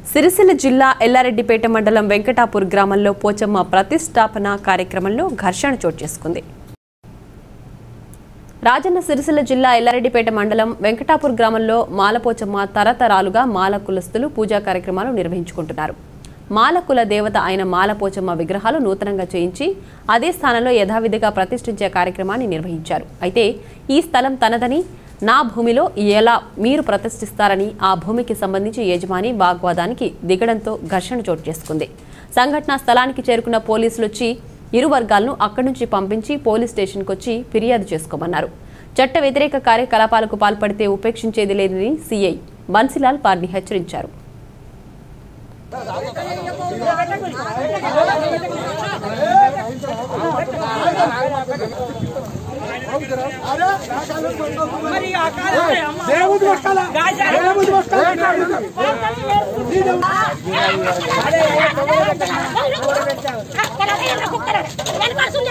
సిరిసిల్ల జిల్లా ఎల్లారెడ్డిపేట మండలం వెంకటాపూర్ గ్రామంలో పోచమ్మ ప్రతిష్టాపన కార్యక్రమంలో ఘర్షణ చోటు చేసుకుంది రాజన్న సిరిసిల్ల జిల్లా ఎల్లారెడ్డిపేట మండలం వెంకటాపూర్ గ్రామంలో మాలపోచమ్మ తరతరాలుగా మాల కులస్తులు పూజా కార్యక్రమాలు నిర్వహించుకుంటున్నారు మాలకుల దేవత అయిన మాలపోచమ్మ విగ్రహాలు నూతనంగా చేయించి అదే స్థానంలో యథావిధిగా ప్రతిష్ఠించే కార్యక్రమాన్ని నిర్వహించారు అయితే ఈ స్థలం తనదని నా భూమిలో ఎలా మీరు ప్రతిష్ఠిస్తారని ఆ భూమికి సంబంధించి యజమాని వాగ్వాదానికి దిగడంతో ఘర్షణ చోటు చేసుకుంది సంఘటనా స్థలానికి చేరుకున్న పోలీసులు వచ్చి ఇరు వర్గాలను అక్కడి నుంచి పంపించి పోలీస్ స్టేషన్కు వచ్చి ఫిర్యాదు చేసుకోమన్నారు చట్ట వ్యతిరేక కార్యకలాపాలకు పాల్పడితే ఉపేక్షించేది లేదని సీఐ బన్సిలాల్ వారిని హెచ్చరించారు దేవుడి వస్తాలా దేవుడి వస్తాలా వెనకాడుతుంది